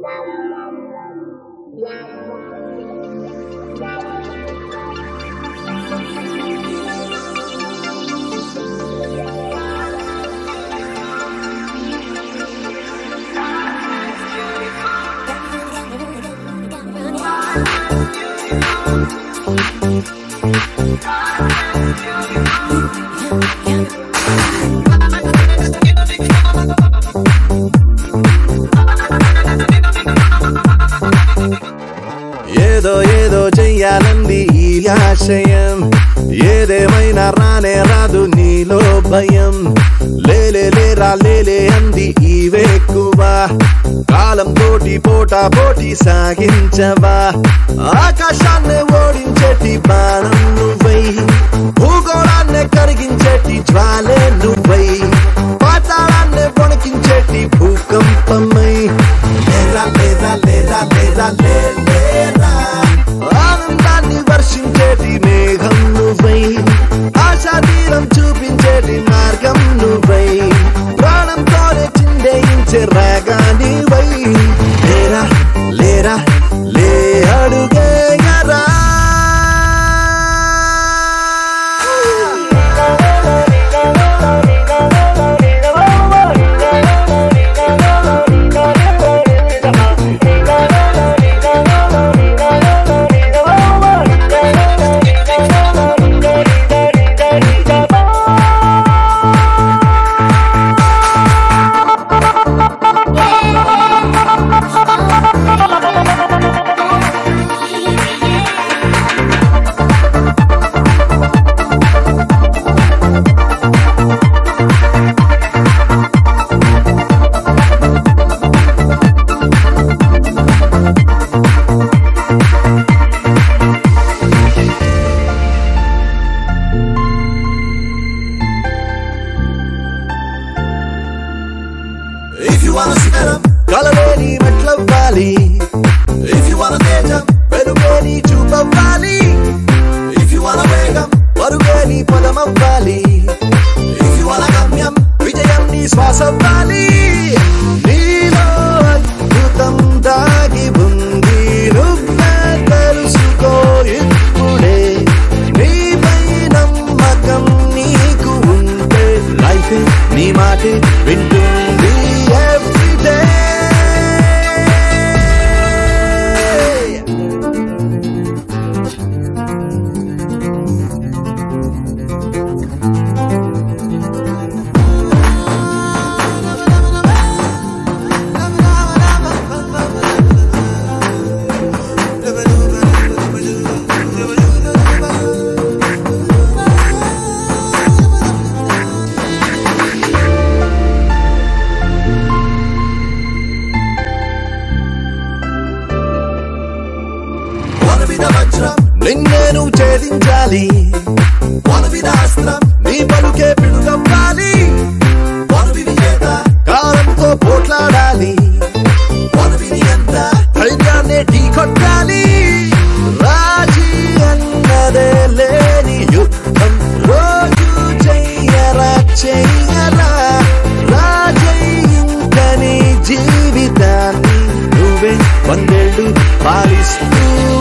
ఏదో ఏదో చెయ్యాలంది ఈ ఆశయం ఏదేమైనా రానే రాదు నీలో భయం లేలే లేరా లేలే అంది ఈ వేక్కువ కాలం తోటి పోటా పోటీ సాగించవా ఆకాశాన్ని ఓడించేటి బాణం నువ్వై భూగోళాన్ని కరిగించేటి జ్వాలే నువ్వై పాతాళాన్ని వణికించేటి భూకంపమై లేరా లేరా లేరా లేరా లే లేరా ఆనందాన్ని వర్షించేటి మేఘం నువ్వై ఆశా తీరం చూపించేటి మార్గం నువ్వై ప్రాణంతోనే చిందేయించే రాగానివై లేరా లేరా లే అడుగేయరా If you wanna శిఖరం కలలేని మెట్లవ్వాలి If you wanna తేజం పెరుగేని చూపవ్వాలి If you wanna వేగం పరుగేని పదమవ్వాలి If you wanna గమ్యం విజయం నీ శ్వాసవ్వాలి నీలో అద్భుతం దాగి ఉంది నువ్వే తెలుసుకో ఇప్పుడే నీపై నమ్మకం నీకు ఉంటే లైఫ్ నీ మాటే వింటుంది ఎవ్రీడే వనవిద వజ్రం నిన్నేను ఛేదించాలి వనవిద అస్త్రం నీ పలుకే పిడుగవ్వాలి వనవి విజేత కాలంతో పోట్లాడాలి వనవిని ఎంత ధైర్యాన్ని ఢీకొట్టాలి రాజీ అన్నదే లేని యుద్ధం రోజు చెయ్యరా చెయ్యరా రాజై ఇంక నీ జీవితాన్ని నువ్వే వందేళ్ళు పాలిస్తూ